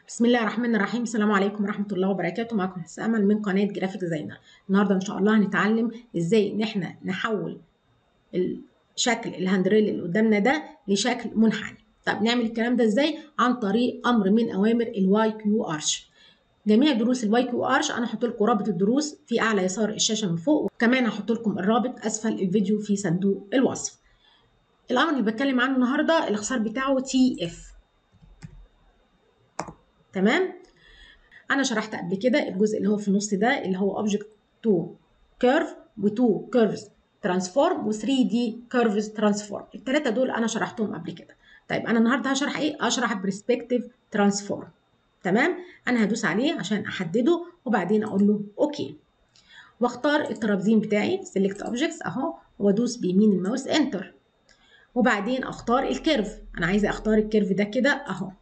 بسم الله الرحمن الرحيم السلام عليكم ورحمة الله وبركاته معكم حس أمل من قناة جرافيك ديزاينر النهاردة إن شاء الله هنتعلم إزاي إن إحنا نحول الشكل الهاندريل اللي قدامنا ده لشكل منحني طب نعمل الكلام ده إزاي عن طريق أمر من أوامر الواي كيو أرش جميع دروس الواي كيو ارش انا هحط لكم رابط الدروس في اعلى يسار الشاشه من فوق وكمان هحط لكم الرابط اسفل الفيديو في صندوق الوصف الامر اللي بتكلم عنه النهارده الاختصار بتاعه تي اف تمام انا شرحت قبل كده الجزء اللي هو في النص ده اللي هو اوبجكت تو كيرف و2 كيرفز ترانسفورم و3 دي كيرفز ترانسفورم الثلاثه دول انا شرحتهم قبل كده طيب انا النهارده هشرح ايه اشرح برسبكتيف ترانسفورم تمام انا هدوس عليه عشان احدده وبعدين اقول له اوكي واختار الترابزين بتاعي سيلكت اوبجكتس اهو وادوس بيمين الماوس انتر وبعدين اختار الكيرف انا عايزه اختار الكيرف ده كده اهو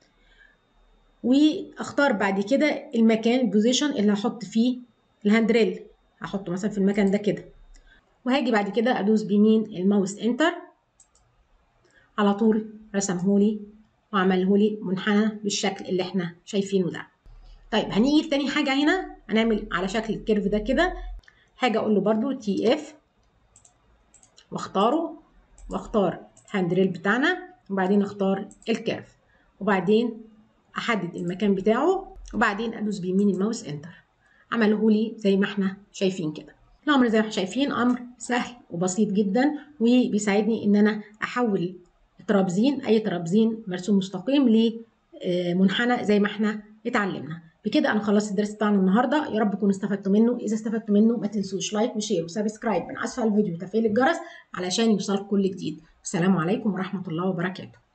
واختار بعد كده المكان البوزيشن اللي هحط فيه الهاندريل هحطه مثلا في المكان ده كده وهاجي بعد كده ادوس بيمين الماوس انتر على طول رسمهولي وعملهولي منحنى بالشكل اللي احنا شايفينه ده طيب هنيجي تاني حاجة هنا هنعمل على شكل الكيرف ده كده حاجة اقول له برضو تي اف واختاره واختار الهاندريل بتاعنا وبعدين اختار الكيرف وبعدين احدد المكان بتاعه وبعدين ادوس بيمين الماوس انتر عمله لي زي ما احنا شايفين كده الامر زي ما احنا شايفين امر سهل وبسيط جدا وبيساعدني ان انا احول ترابزين اي ترابزين مرسوم مستقيم لمنحنى زي ما احنا اتعلمنا بكده انا خلصت الدرس بتاعنا النهارده يا رب تكونوا استفدتوا منه اذا استفدتوا منه ما تنسوش لايك وشير وسبسكرايب من اسفل الفيديو وتفعيل الجرس علشان يوصلك كل جديد السلام عليكم ورحمه الله وبركاته